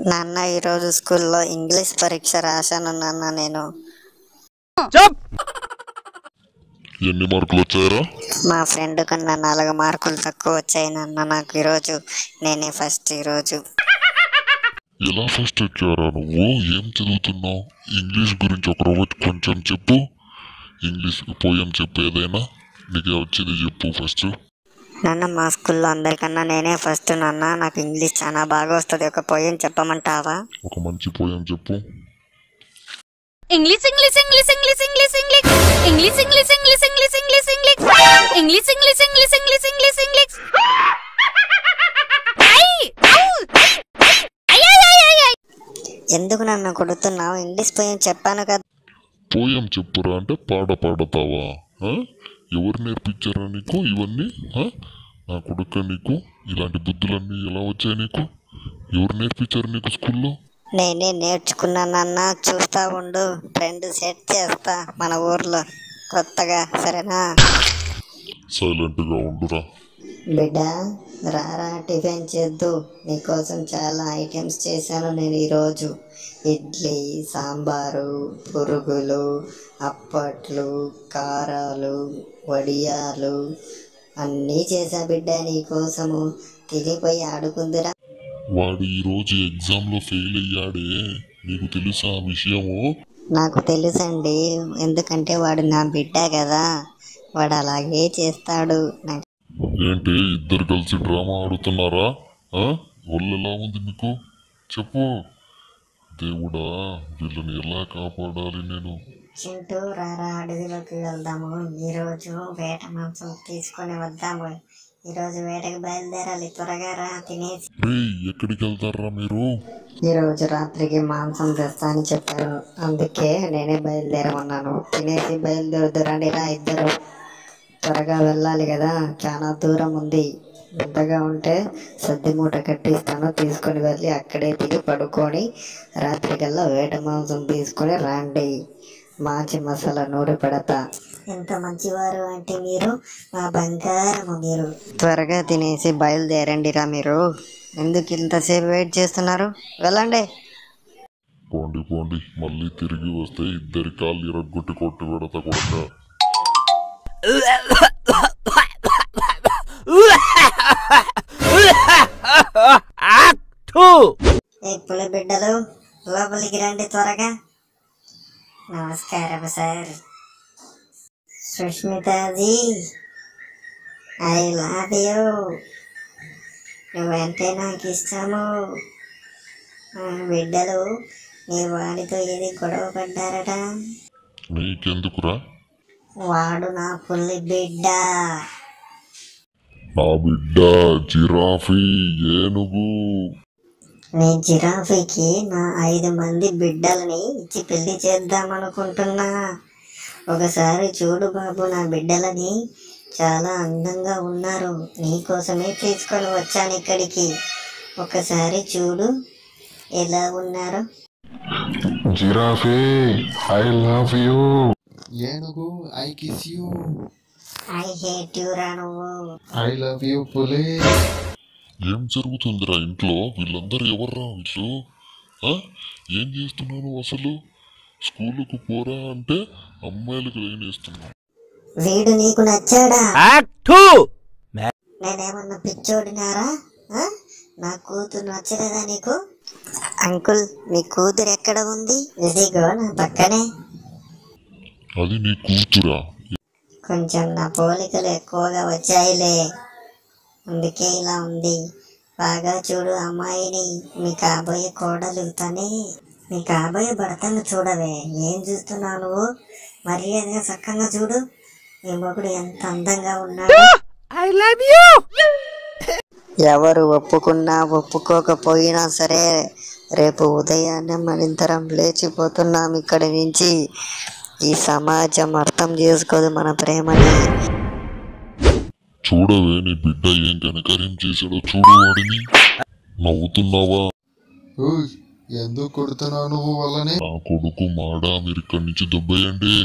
నాన్న ఈరోజు స్కూల్లో ఇంగ్లీష్ పరీక్ష రాశాను నాన్న నేను ఎన్ని మార్కులు వచ్చాయరా మా ఫ్రెండ్ కన్నా నాలుగు మార్కులు తక్కువ వచ్చాయి నాన్న నాకు ఈరోజు నేనే ఫస్ట్ ఈరోజు ఎలా ఫస్ట్ వచ్చారా నువ్వు ఏం చదువుతున్నావు ఇంగ్లీష్ గురించి ఒక రోజు కొంచెం చెప్పు ఇంగ్లీష్ పోయం చెప్పు ఏదైనా నీకు వచ్చేది చెప్పు ఫస్ట్ నాన్న మా స్కూల్లో అందరికన్నా నేనే ఫస్ట్ నాన్న నాకు ఇంగ్లీష్ చాలా బాగా వస్తుంది ఒక పోయం చెప్పమంటావా ఒక మంచి పోయం చెప్పు English, English, English, English, English, English. English, English, English, English, English, English. English, English, English, English, English, English. Ay! Au! Ay, ay, ay, ay, ay. ఎందుకు నన్ను కొడుతున్నావు ఇంగ్లీష్ పోయం చెప్పాను కదా పోయం చెప్పురా అంటే పాట పాడతావా ఆ? ఎవరు నేర్పించారా నీకు ఇవన్నీ ఆ? నా కొడుక నీకు ఇలాంటి బుద్ధులన్నీ ఎలా వచ్చాయి నీకు ఎవరు నేర్పించారు నీకు స్కూల్లో నేనే నేర్చుకున్నానన్న చూస్తా ఉండు ట్రెండ్ సెట్ చేస్తా మన ఊర్లో కొత్తగా సరేనా సైలెంట్గా ఉండురా బిడ్డ రారా టిఫిన్ చేద్దు నీకోసం చాలా ఐటమ్స్ చేశాను నేను ఈరోజు ఇడ్లీ సాంబారు పురుగులు అప్పట్లు కారాలు వడియాలు అన్నీ చేశా బిడ్డ నీకోసము తినిపోయి ఆడుకుందిరా వాడు ఈరోజు ఎగ్జామ్లో ఫెయిల్ అయ్యాడే నీకు తెలుసా ఆ విషయము నాకు తెలుసండి ఎందుకంటే వాడు నా బిడ్డ కదా వాడు అలాగే చేస్తాడు నాకు ఏంటి ఇద్దరు కలిసి డ్రామా ఆడుతున్నారా ఆ? ఒళ్ళు ఎలా ఉంది మీకు చెప్పు దేవుడా వీళ్ళని ఎలా కాపాడాలి నేను చింటూ రారా అడవిలోకి వెళ్దాము ఈరోజు వేట మాంసం తీసుకొని వద్దాము ఈరోజు వేటకి బయలుదేరాలి త్వరగా రా తినేసి రే ఎక్కడికి వెళ్తారా మీరు ఈరోజు రాత్రికి మాంసం తెస్తా అని చెప్పారు అందుకే నేనే బయలుదేరమన్నాను తినేసి బయలుదేరుదురండి రా ఇద్దరు త్వరగా వెళ్ళాలి కదా చాలా దూరం ఉంది పెద్దగా ఉంటే సద్ది మూట కట్టిస్తాను తీసుకొని వెళ్ళి అక్కడే తిని పడుకొని రాత్రికల్లా వేట మాంసం తీసుకొని రాండి మాచి మసాలా నూనె పెడతా ఎంత మంచివారు అంటే మీరు మా బంగారము మీరు త్వరగా తినేసి బయలుదేరండి రా మీరు ఎందుకు ఇంతసేపు వెయిట్ చేస్తున్నారు వెళ్ళండి పోండి పోండి మళ్ళీ తిరిగి వస్తే ఇద్దరి కాళ్ళు ఇరగొట్టి కొట్టు పెడతా కొడక ఏ పులి బిడ్డలు లోపలికి రండి త్వరగా నమస్కారం sir Sushmitaji I love you నువ్వంటే నాకు ఇష్టము ఆ బిడ్డలు నీ వాడితో ఏది గొడవ పడ్డారట నీకెందుకురా వాడు నా పుల్లి బిడ్డ నా బిడ్డ జిరాఫీ ఏనుగు నీ జిరాఫీకి నా ఐదు మంది బిడ్డలని ఇచ్చి పెళ్లి చేద్దామనుకుంటున్నా ఒకసారి చూడు బాబు నా బిడ్డలని చాలా అందంగా ఉన్నారు నీకోసమే తీసుకొని వచ్చాను ఇక్కడికి ఒకసారి చూడు ఎలా ఉన్నారు జిరాఫీ ఐ లవ్ యూ ఏనుగు I kiss you I hate you రా నువ్వు ఐ లవ్ యూ పులి ఏం జరుగుతుందిరా ఇంట్లో వీళ్ళందరూ ఎవర్రా వీళ్ళు ఆ? ఏం చేస్తున్నాను అసలు స్కూలుకు పోరా అంటే అమ్మాయిలకు లైన్ వేస్తున్నావు వీడు నీకు నచ్చాడా నేనేమన్నా పిచ్చోడినారా ఆ? నా కూతురు నచ్చలేదా నీకు అంకుల్ మీ కూతురు ఎక్కడ ఉంది ఇదిగో నా పక్కనే అది నీ కూతురా కొంచెం నా పోలికలు ఎక్కువగా వచ్చాయిలే అందుకే ఇలా ఉంది బాగా చూడు అమ్మాయిని మీ కాబోయే కోడలు తనే మీ కాబోయే భర్తను చూడవే ఏం చూస్తున్నావు నువ్వు మర్యాదగా చక్కగా చూడు మీ మొగుడు ఎంత అందంగా ఉన్నాడు ఎవరు ఒప్పుకున్నా ఒప్పుకోకపోయినా సరే రేపు ఉదయాన్నే మనిద్దరం లేచిపోతున్నాం ఇక్కడి నుంచి ఈ సమాజం అర్థం చేసుకోదు మన ప్రేమని చూడవే నీ బిడ్డ ఏం కనకార్యం చేశాడో చూడు వాడిని నవ్వుతున్నావా ఓయ్, ఎందుకు కొడుతున్నావు నువ్వు వాళ్ళని నా కొడుకు మాడా మీరు ఇక్కడి నుంచి దుబ్బేయండి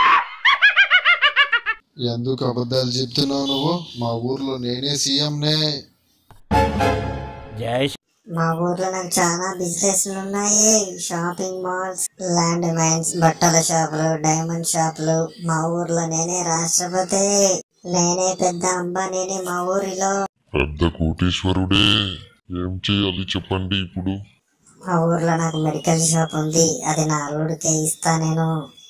ఎందుకు అబద్ధాలు చెప్తున్నావు నువ్వు మా ఊర్లో నేనే సీఎంనే మా ఊర్లో నాకు చాలా బిజినెస్లు ఉన్నాయి షాపింగ్ మాల్స్ ల్యాండ్ మైన్స్ బట్టల షాపులు డైమండ్ షాపులు మా ఊర్లో నేనే రాష్ట్రపతి నేనే పెద్ద అంబానీని మా ఊరిలో పెద్ద కోటేశ్వరుడే ఏం చేయాలి చెప్పండి ఇప్పుడు మా ఊర్లో నాకు మెడికల్ షాప్ ఉంది అది నా అల్లుడికే ఇస్తా నేను